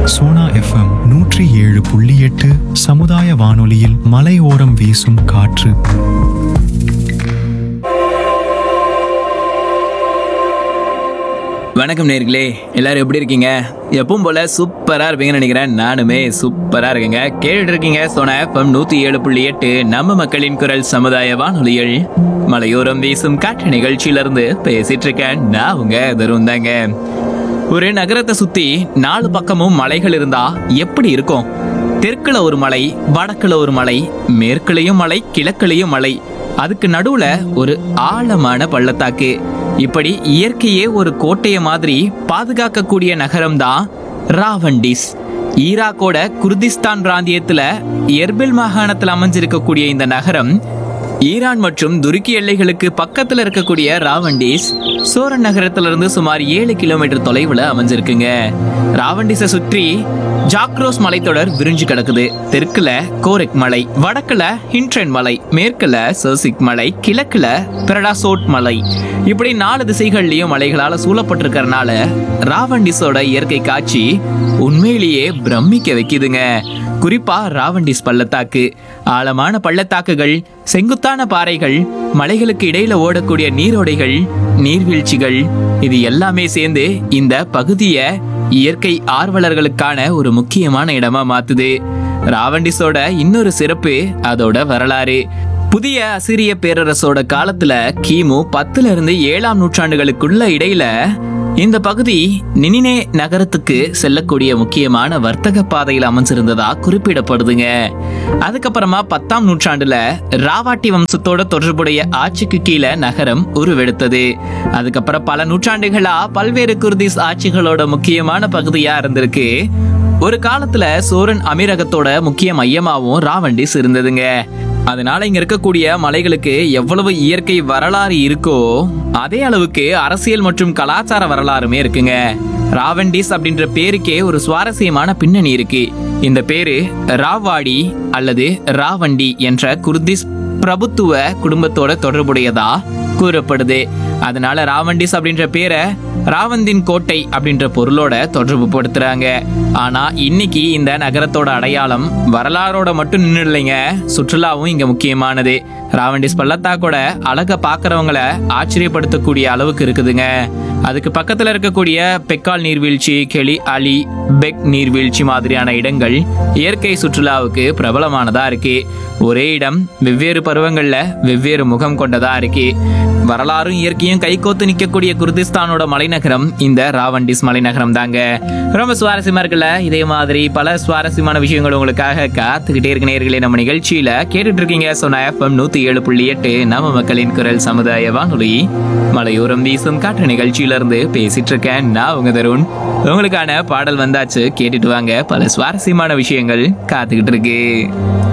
Sona FM நூற்றி ஏழு புள்ளி எட்டு சமுதாய வானொலியில் மலையோரம் வீசும் காற்று வணக்கம் நேர்களே எல்லாரும் எப்படி இருக்கீங்க எப்பவும் போல சூப்பரா இருப்பீங்கன்னு நினைக்கிறேன் நானுமே சூப்பரா இருக்கேங்க கேட்டுட்டு இருக்கீங்க சோனா எஃப்எம் நூத்தி ஏழு புள்ளி எட்டு நம்ம மக்களின் குரல் சமுதாய வானொலிகள் மலையோரம் வீசும் காற்று நிகழ்ச்சியில இருந்து பேசிட்டு இருக்கேன் நான் உங்க தருண் தாங்க ஒரு நகரத்தை சுத்தி நாலு பக்கமும் மலைகள் இருந்தா எப்படி இருக்கும் தெற்குல ஒரு மலை வடக்குல ஒரு மலை மேற்குலயும் மலை கிழக்குலயும் மலை அதுக்கு நடுவுல ஒரு ஆழமான பள்ளத்தாக்கு இப்படி இயற்கையே ஒரு கோட்டைய மாதிரி பாதுகாக்கக்கூடிய நகரம் தான் ராவண்டிஸ் ஈராக்கோட குர்திஸ்தான் பிராந்தியத்துல எர்பில் மாகாணத்தில் அமைஞ்சிருக்கக்கூடிய இந்த நகரம் ஈரான் மற்றும் துருக்கி எல்லைகளுக்கு பக்கத்துல இருக்கக்கூடிய ராவண்டிஸ் சோரன் நகரத்திலிருந்து சுமார் ஏழு கிலோமீட்டர் தொலைவுல அமைஞ்சிருக்குங்க ராவண்டிஸை சுற்றி ஜாக்ரோஸ் மலைத்தொடர் விரிஞ்சு கிடக்குது தெற்குல கோரெக் மலை வடக்குல ஹிண்ட்ரன் மலை மேற்குல சர்சிக் மலை கிழக்குல பெரடாசோட் மலை இப்படி நாலு திசைகள்லயும் மலைகளால சூழப்பட்டிருக்கறனால ராவண்டிஸோட இயற்கை காட்சி உண்மையிலேயே பிரமிக்க வைக்குதுங்க குறிப்பா ராவண்டிஸ் பள்ளத்தாக்கு ஆழமான பள்ளத்தாக்குகள் செங்குத்தான பாறைகள் மலைகளுக்கு இடையில ஓடக்கூடிய நீரோடைகள் நீர்வீழ்ச்சிகள் இது எல்லாமே சேர்ந்து இந்த பகுதியை இயற்கை ஆர்வலர்களுக்கான ஒரு முக்கியமான இடமா மாத்துது ராவண்டிஸோட இன்னொரு சிறப்பு அதோட வரலாறு புதிய அசிரிய பேரரசோட காலத்துல கிமு பத்துல இருந்து ஏழாம் நூற்றாண்டுகளுக்குள்ள இடையில இந்த பகுதி நினினே நகரத்துக்கு செல்லக்கூடிய முக்கியமான வர்த்தக பாதையில் அமைஞ்சிருந்ததா குறிப்பிடப்படுதுங்க அதுக்கப்புறமா பத்தாம் நூற்றாண்டுல ராவாட்டி வம்சத்தோட தொடர்புடைய ஆட்சிக்கு கீழே நகரம் உருவெடுத்தது அதுக்கப்புறம் பல நூற்றாண்டுகளா பல்வேறு குர்திஸ் ஆட்சிகளோட முக்கியமான பகுதியா இருந்திருக்கு ஒரு காலத்துல சோரன் அமீரகத்தோட முக்கிய மையமாவும் ராவண்டிஸ் இருந்ததுங்க அதனால இங்க இருக்கக்கூடிய மலைகளுக்கு எவ்வளவு இயற்கை வரலாறு இருக்கோ அதே அளவுக்கு அரசியல் மற்றும் கலாச்சார வரலாறுமே இருக்குங்க ராவண்டிஸ் அப்படின்ற பேருக்கே ஒரு சுவாரஸ்யமான பின்னணி இருக்கு இந்த பேரு ராவாடி அல்லது ராவண்டி என்ற குர்திஸ் பிரபுத்துவ குடும்பத்தோட தொடர்புடையதா கூறப்படுது அதனால ராவண்டிஸ் அப்படின்ற பேரை ராவந்தின் கோட்டை அப்படின்ற பொருளோட தொடர்பு படுத்துறாங்க ஆனா இன்னைக்கு இந்த நகரத்தோட அடையாளம் வரலாறோட மட்டும் நின்று இல்லைங்க சுற்றுலாவும் இங்க முக்கியமானது ராவண்டிஸ் பள்ளத்தாக்கோட அழக பாக்குறவங்கள ஆச்சரியப்படுத்தக்கூடிய அளவுக்கு இருக்குதுங்க அதுக்கு பக்கத்துல இருக்கக்கூடிய பெக்கால் நீர்வீழ்ச்சி கெளி அலி பெக் நீர்வீழ்ச்சி மாதிரியான இடங்கள் இயற்கை சுற்றுலாவுக்கு பிரபலமானதா இருக்கு ஒரே இடம் வெவ்வேறு பருவங்கள்ல வெவ்வேறு முகம் கொண்டதா இருக்கு வரலாறும் இயற்கையும் கைகோத்து நிக்கக்கூடிய குர்திஸ்தானோட மலைநகரம் இந்த ராவண்டிஸ் மலைநகரம் தாங்க ரொம்ப சுவாரஸ்யமா இருக்குல்ல இதே மாதிரி பல சுவாரஸ்யமான விஷயங்கள் உங்களுக்காக காத்துக்கிட்டே இருக்க நேர்களே நம்ம நிகழ்ச்சியில கேட்டுட்டு இருக்கீங்க சொன்ன எஃப்எம் நூத்தி ஏழு புள்ளி எட்டு நம்ம மக்களின் குரல் சமுதாய வானொலி மலையோரம் வீசும் காற்று நிகழ்ச்சியில இருந்து பேசிட்டு இருக்கேன் நான் உங்க தருண் உங்களுக்கான பாடல் வந்தாச்சு கேட்டுட்டு வாங்க பல சுவாரஸ்யமான விஷயங்கள் காத்துக்கிட்டு இருக்கு